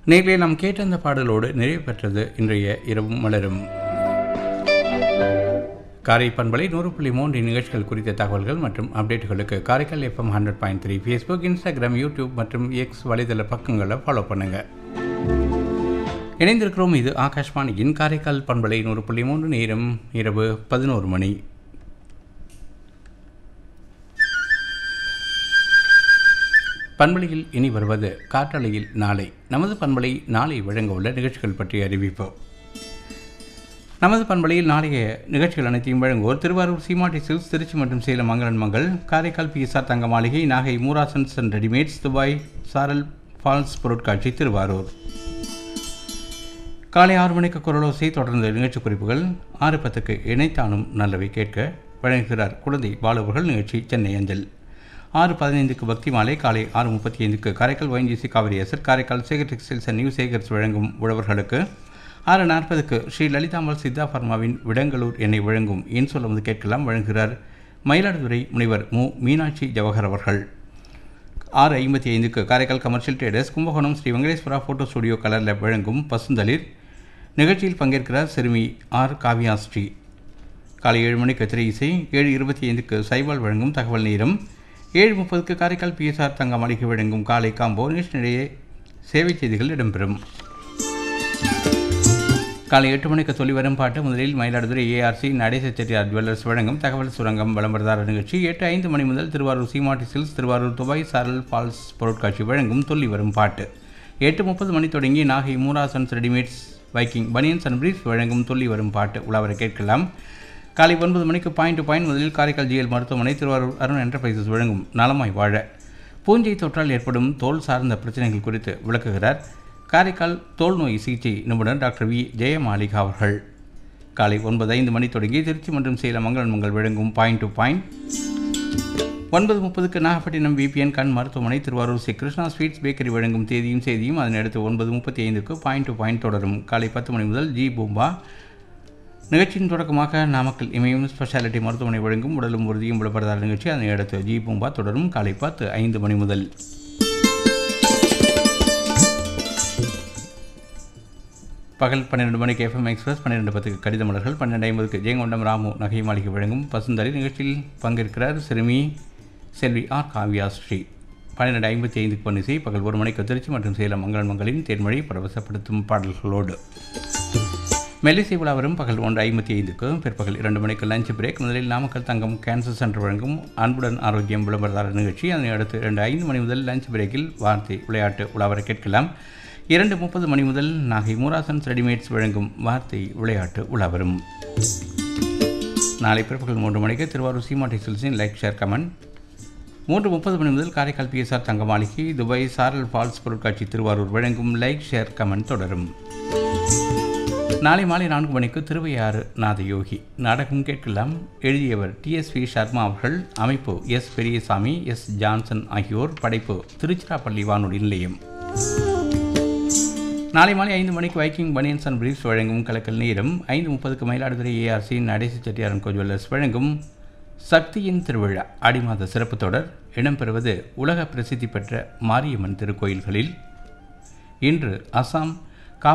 நேர்களே நாம் கேட்ட அந்த பாடலோடு நிறைவு பெற்றது இன்றைய இரவும் மலரும் காரை பண்பலை நூறு புள்ளி மூன்று நிகழ்ச்சிகள் குறித்த தகவல்கள் மற்றும் அப்டேட்டுகளுக்கு Karaikal FM hundred point three Facebook Instagram YouTube மற்றும் எக்ஸ் வலைதள பக்கங்களை ஃபாலோ பண்ணுங்கள் இணைந்திருக்கிறோம் இது ஆகாஷ்வாணியின் காரைக்கால் பண்பலை நூறு புள்ளி மூன்று நேரம் இரவு பதினோரு மணி பண்பலையில் இனி வருவது காற்றலையில் நாளை நமது பண்பலை நாளை வழங்க உள்ள நிகழ்ச்சிகள் பற்றி அறிவிப்போம் நமது பண்பலையில் நாளைய நிகழ்ச்சிகள் அனைத்தையும் வழங்குவோர் திருவாரூர் சீமாட்டி சில்க்ஸ் திருச்சி மற்றும் சேலம் மங்களன் Mangal Karaikal PSR Thanga Maligai Nagai Moorasons and readymades Dubai Saral falls பொருட்காட்சி திருவாரூர் காலை ஆறு மணிக்கு குரலோசை தொடர்ந்த நிகழ்ச்சி குறிப்புகள் ஆறு பத்துக்கு இணைத்தானும் நல்லவை கேட்க வழங்குகிறார் குழந்தை பாலுவர்கள் நிகழ்ச்சி சென்னை அஞ்சல் ஆறு பதினைந்துக்கு பக்தி மாலை காலை ஆறு முப்பத்தி ஐந்துக்கு Karaikal ONGC Kaveri Essar Karaikal Sekar textiles and new Sekars வழங்கும் உழவர்களுக்கு ஆறு நாற்பதுக்கு ஸ்ரீ லலிதாம்பாள் சித்தா பர்மாவின் விடங்களூர் எண்ணெய் வழங்கும் ஏன் சொல்லுவது கேட்கலாம் வழங்குகிறார் மயிலாடுதுறை முனைவர் மு மீனாட்சி ஜவஹர் அவர்கள் ஆறு ஐம்பத்தி ஐந்துக்கு Karaikal commercial traders Kumbakonam Sri Venkateswara photo studio colour lab வழங்கும் பசுந்தளிர் நிகழ்ச்சியில் பங்கேற்கிறார் சிறுமி ஆர் காவியா ஸ்ரீ காலை ஏழு மணிக்கு திரை இசை ஏழு இருபத்தி ஐந்துக்கு சைபால் வழங்கும் தகவல் நேரம் ஏழு முப்பதுக்கு காரைக்கால் பிஎஸ்ஆர் தங்க மாளிகை வழங்கும் காலை காம்போ நிகழ்ச்சியிடையே சேவை செய்திகள் இடம்பெறும் காலை எட்டு மணிக்கு சொல்லி வரும் பாட்டு முதலில் மயிலாடுதுறை ஏஆர்சி நடேச செட்டியார் ஜுவல்லர்ஸ் வழங்கும் தகவல் சுரங்கம் விளம்பரதார நிகழ்ச்சி எட்டு ஐந்து மணி முதல் Thiruvarur Seemati silks Thiruvarur Dubai Saral falls பொருட்காட்சி வழங்கும் சொல்லி வரும் பாட்டு எட்டு முப்பது மணி தொடங்கி Nagai Moorasons readymades Viking banians and brief வழங்கும் சொல்லி வரும் பாட்டு உலாவரை கேட்கலாம் காலை ஒன்பது மணிக்கு பாயிண்ட் டு பாயிண்ட் முதலில் காரைக்கால் ஜிஎல் மருத்துவமனை திருவாரூர் அருண் என்டர்பிரைசஸ் வழங்கும் நலமாய் வாழ பூஞ்சை தொற்றால் ஏற்படும் தோல் சார்ந்த பிரச்சனைகள் குறித்து விளக்குகிறார் காரைக்கால் தோல் நோய் சிகிச்சை நிபுணர் டாக்டர் வி ஜெயமாலிகா அவர்கள் காலை ஒன்பது ஐந்து மணி தொடங்கி திருச்சி மற்றும் சேலம் மங்களன் மங்கள் வழங்கும் பாயிண்ட் டு பாயிண்ட் ஒன்பது முப்பதுக்கு நாகப்பட்டினம் விபிஎன் கண் மருத்துவமனை திருவாரூர் ஸ்ரீ கிருஷ்ணா ஸ்வீட்ஸ் பேக்கரி வழங்கும் தேதியும் செய்தியும் அதனையடுத்து ஒன்பது முப்பத்தி ஐந்துக்கு பாயிண்ட் டு பாயிண்ட் தொடரும் காலை பத்து மணி முதல் ஜி பூம்பா நிகழ்ச்சியின் தொடக்கமாக நாமக்கல் இமயம் ஸ்பெஷாலிட்டி மருத்துவமனை வழங்கும் உடலும் உறுதியும் விளம்பரதார நிகழ்ச்சி அதனை அடுத்து ஜி பூம்பா தொடரும் காலை பத்து ஐந்து மணி முதல் பகல் பன்னிரெண்டு மணிக்கு எஃப்எம் எக்ஸ்பிரஸ் பன்னிரெண்டு பத்துக்கு கடித மலர்கள் பன்னெண்டு ஐம்பதுக்கு ஜெயங்கொண்டம் ராமு நகை மாளிகை வழங்கும் பசுந்தரி நிகழ்ச்சியில் பங்கேற்கிறார் சிறுமி செல்வி ஆர் காவ்யா ஸ்ரீ பன்னிரெண்டு ஐம்பத்தி ஐந்துக்கு பன்னிசை பகல் ஒரு மணிக்கு திருச்சி மற்றும் சேலம் மங்களன் மங்களின் தேன்மொழி பரவசப்படுத்தும் பாடல்களோடு மெல்லிசை விழாவரும் பகல் ஒன்று ஐம்பத்தி ஐந்துக்கு பிற்பகல் இரண்டு மணிக்கு லஞ்ச் பிரேக் முதலில் நாமக்கல் தங்கம் கேன்சர் சென்டர் வழங்கும் அன்புடன் ஆரோக்கியம் விளம்பரதாரர் நிகழ்ச்சி அதனை அடுத்து இரண்டு ஐந்து மணி முதல் லஞ்ச் பிரேக்கில் வார்த்தை விளையாட்டு உலாவரை கேட்கலாம் இரண்டு முப்பது மணி முதல் நாகை மூராசன்ஸ் ரெடிமேட்ஸ் வழங்கும் வார்த்தை விளையாட்டு உலாவரும் நாளை பிற்பகல் மூன்று மணிக்கு திருவாரூர் சீமாட்டி சில்ஸின் லைக் ஷேர் கமெண்ட் மூன்று முப்பது மணி முதல் காரைக்கால் பிஎஸ்ஆர் தங்க மாளிகை துபாய் சாரல் ஃபால்ஸ் பொருட்காட்சி திருவாரூர் வழங்கும் லைக் ஷேர் கமெண்ட் தொடரும் நாளை மாலை நான்கு மணிக்கு திருவையாறு நாதயோகி நாடகம் கேட்கலாம் எழுதியவர் டிஎஸ்வி சர்மா அவர்கள் அமைப்பு எஸ் பெரியசாமி எஸ் ஜான்சன் ஆகியோர் படைப்பு திருச்சிராப்பள்ளி வானொலி நிலையம் நாளை மாலை ஐந்து மணிக்கு வைக்கிங் பனியன்ஸ் அண்ட் பிரீஃப்ஸ் வழங்கும் கலக்கல் நேரம் ஐந்து முப்பதுக்கு மயிலாடுதுறை ஏஆர்சி நடேச செட்டியாரன் கோ ஜுவல்லர்ஸ் வழங்கும் சக்தியின் திருவிழா ஆடி மாத சிறப்பு தொடர் இடம்பெறுவது உலக பிரசித்தி பெற்ற மாரியம்மன் திருக்கோயில்களில் இன்று அசாம்